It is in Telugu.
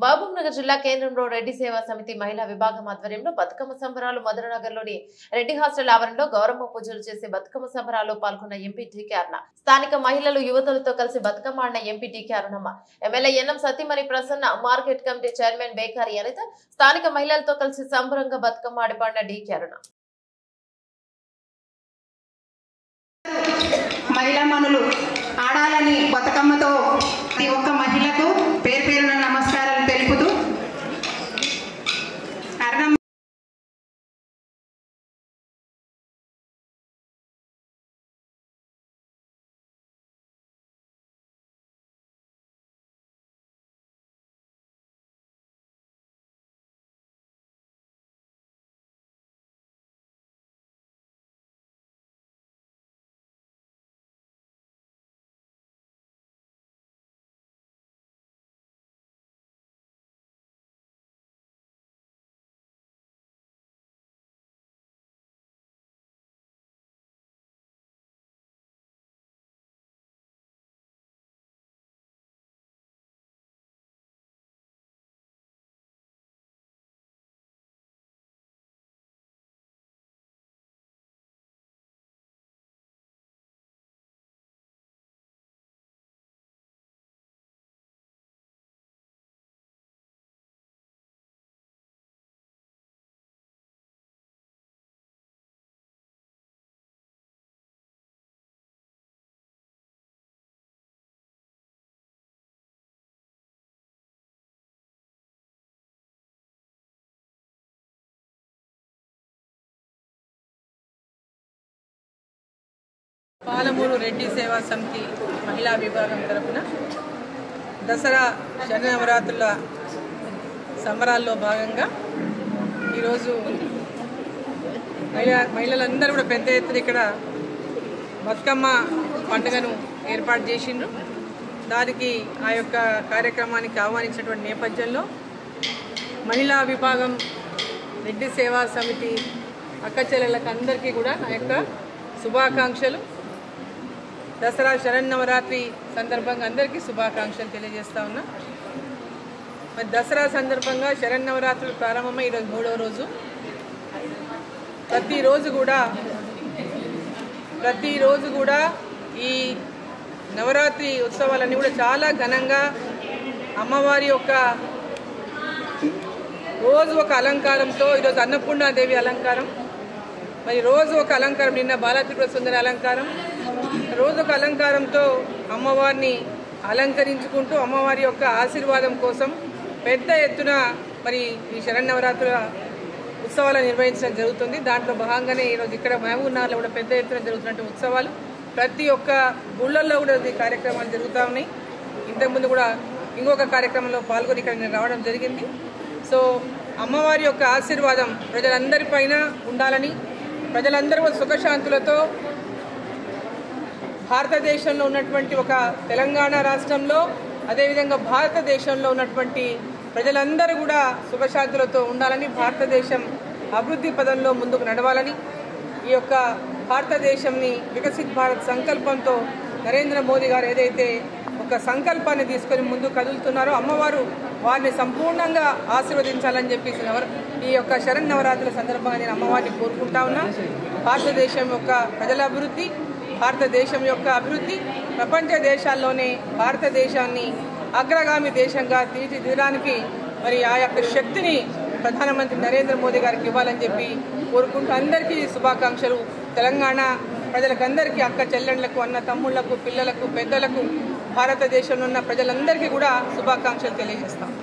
మహబూబ్ నగర్ జిల్లా కేంద్రంలో రెడ్డి సేవా సమితి మహిళా విభాగం ఆధ్వర్యంలో బతుకమ్మ సంబరాలు మధురనగర్ లోని రెడ్డి హాస్టల్ ఆవరణలో గౌరమ్మ పూజలు చేసి బతుకమ్మ సంబరాల్లో పాల్గొన్న ఎంపీ టీకే అరుణ స్థానిక మహిళలు యువతులతో కలిసి బతుకమ్మ ఆడిన MP TK Arunamma MLA NM సతీమణి Prasanna market committee chairman Bekari Anitha స్థానిక మహిళలతో కలిసి సంబరంగా బతుకమ్మ ఆడిపాడిన డీకే అరుణ మహిళా మనులు ఆడాలని బతుకమ్మతో ప్రతి ఒక్క మహిళకు పేరు పేరున నమస్కారాలు తెలుపుతూ అర్ణం పాలమూరు రెడ్డి సేవా సమితి మహిళా విభాగం తరపున దసరా శనినవరాత్రుల సంబరాల్లో భాగంగా ఈరోజు మహిళా మహిళలందరూ కూడా పెద్ద ఎత్తున ఇక్కడ బతుకమ్మ పండుగను ఏర్పాటు చేసిండ్రు దానికి ఆ యొక్క కార్యక్రమానికి ఆహ్వానించినటువంటి నేపథ్యంలో మహిళా విభాగం రెడ్డి సేవా సమితి అక్క చెల్లెళ్ళకి అందరికీ కూడా నా యొక్క శుభాకాంక్షలు దసరా శరన్నవరాత్రి సందర్భంగా అందరికీ శుభాకాంక్షలు తెలియజేస్తా ఉన్నా మరి దసరా సందర్భంగా శరన్నవరాత్రులు ప్రారంభమై ఈరోజు మూడవ రోజు ప్రతిరోజు కూడా ప్రతిరోజు కూడా ఈ నవరాత్రి ఉత్సవాలన్నీ కూడా చాలా ఘనంగా అమ్మవారి యొక్క రోజు ఒక అలంకారంతో ఈరోజు అన్నపూర్ణాదేవి అలంకారం మరి రోజు ఒక అలంకారం నిన్న బాలాత్రిపుర సుందరి అలంకారం రోజు ఒక అలంకారంతో అమ్మవారిని అలంకరించుకుంటూ అమ్మవారి యొక్క ఆశీర్వాదం కోసం పెద్ద ఎత్తున మరి ఈ శరణవరాత్రుల ఉత్సవాలు నిర్వహించడం జరుగుతుంది దాంట్లో భాగంగానే ఈరోజు ఇక్కడ మహబూబ్నగర్లో కూడా పెద్ద ఎత్తున జరుగుతున్నటువంటి ఉత్సవాలు ప్రతి ఒక్క గుళ్ళల్లో కూడా ఈ కార్యక్రమాలు జరుగుతూ ఉన్నాయి ఇంతకుముందు కూడా ఇంకొక కార్యక్రమంలో పాల్గొని ఇక్కడ నేను రావడం జరిగింది సో అమ్మవారి యొక్క ఆశీర్వాదం ప్రజలందరిపైన ఉండాలని ప్రజలందరూ సుఖశాంతులతో భారతదేశంలో ఉన్నటువంటి ఒక తెలంగాణ రాష్ట్రంలో అదేవిధంగా భారతదేశంలో ఉన్నటువంటి ప్రజలందరూ కూడా సుఖశాంతులతో ఉండాలని భారతదేశం అభివృద్ధి పదంలో ముందుకు నడవాలని ఈ యొక్క భారతదేశంని వికసిత్ భారత్ సంకల్పంతో నరేంద్ర మోదీ గారు ఏదైతే ఒక సంకల్పాన్ని తీసుకొని ముందు కదులుతున్నారో అమ్మవారు వారిని సంపూర్ణంగా ఆశీర్వదించాలని చెప్పేసి నవర ఈ యొక్క శరణ్ నవరాత్రుల సందర్భంగా నేను అమ్మవారిని కోరుకుంటా ఉన్నా భారతదేశం యొక్క ప్రజల అభివృద్ధి భారతదేశం యొక్క అభివృద్ధి ప్రపంచ దేశాల్లోనే భారతదేశాన్ని అగ్రగామి దేశంగా తీర్చిదిద్దడానికి మరి ఆ యొక్క శక్తిని ప్రధానమంత్రి నరేంద్ర మోదీ గారికి ఇవ్వాలని చెప్పి కోరుకుంటూ అందరికీ శుభాకాంక్షలు తెలంగాణ ప్రజలకందరికీ అక్క చెల్లెళ్లకు అన్న తమ్ముళ్లకు పిల్లలకు పెద్దలకు భారతదేశంలో ఉన్న ప్రజలందరికీ కూడా శుభాకాంక్షలు తెలియజేస్తాం